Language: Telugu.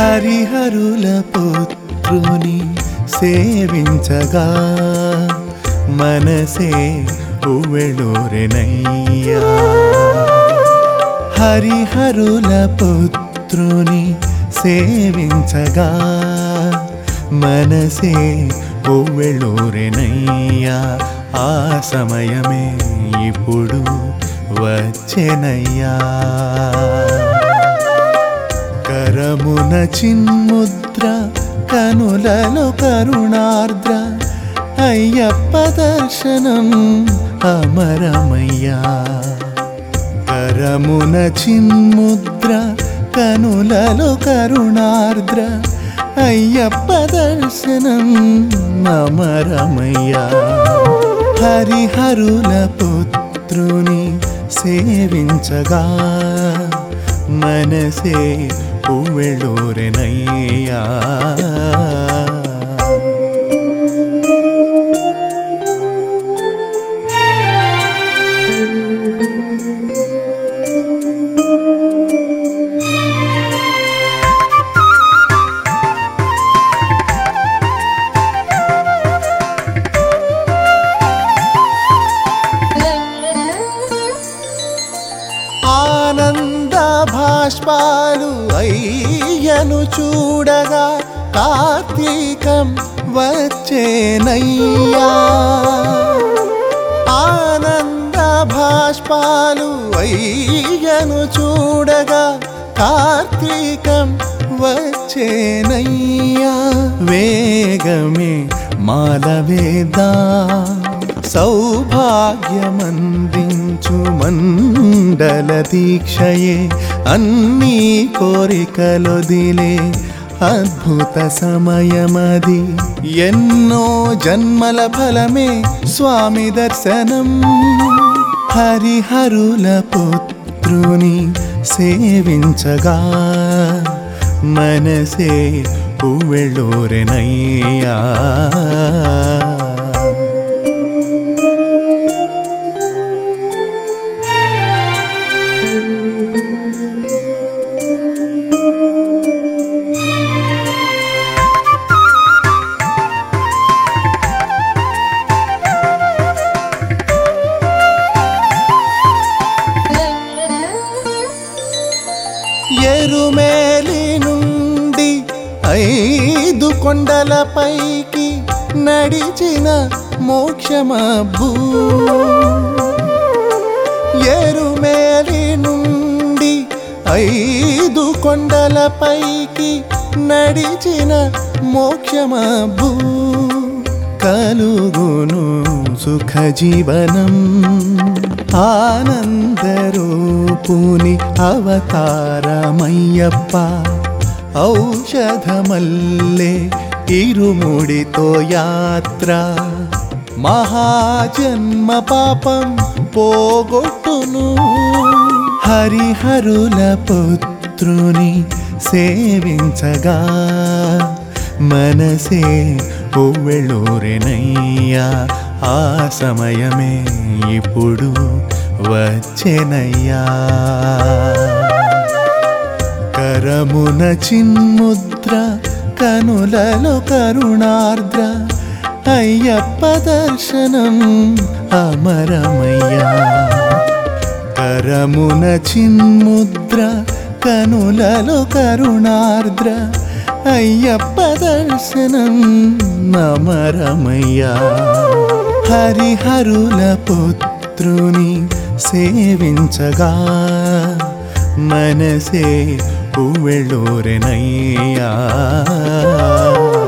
హరిహరుల పుత్రుని సేవించగా మనసే ఉవ్వెళూరెనయ్యా హరిహరుల పుత్రుని సేవించగా మనసే ఉవ్వెళూరెనయ్యా ఆ సమయమే ఇప్పుడు వచ్చెనయ్యా కరమున చిన్ముద్ర కనులలో కరుణార్ద్ర అయ్యప్ప దర్శనం అమరమయ్యా కరమున చిన్ముద్ర కనులలో కరుణార్ద్ర అయ్యప్ప దర్శనం అమరమయ్యా హరిహరుల పుత్రుని సేవించగా మనసే ఉవ్వెళూరెనయ్యా ఆనంద భాష్పాలు అయ్యను చూడగా కార్తీకం వచ్చేనయ్యా ఆనంద భాష్పాలు అయ్యను చూడగా కార్తీకం వచ్చేనయ్యా వేగమే మాలవేదా సౌభాగ్యమందించు మండల దీక్షయే అన్నీ కోరికలొదిలే అద్భుత సమయమది ఎన్నో జన్మల ఫలమే స్వామి దర్శనం హరిహరుల పుత్రుని సేవించగా మనసే ఉవ్వెళూరెనయ్యా ఎరుమేలి నుండి ఐదు కొండలపైకి నడిచిన మోక్షమబ్బు ఎరుమేలి నుండి ఐదు కొండలపైకి నడిచిన మోక్షమబ్బు కలుగును సుఖ జీవనం ఆనందరూపుని అవతారమయ్యప్ప ఔషధమల్లే ఇరుముడితో యాత్ర మహాజన్మ పాపం పోగొట్టును హరిహరుల పుత్రుని సేవించగా మనసే ఉవ్వెళూరెనయ్యా ఆ సమయమే ఇప్పుడు వచ్చెనయ్యా కరమున చిన్ముద్ర కనులలో కరుణార్ద్ర అయ్యప్ప దర్శనం అమరమయ్యా కరమున చిన్ముద్ర కనులలో కరుణార్ద్ర అయ్యప్ప దర్శనం అమరమయ్యా హరిహరుల పుత్రుని సేవించగా మనసే ఉవ్వెళూరెనయ్యా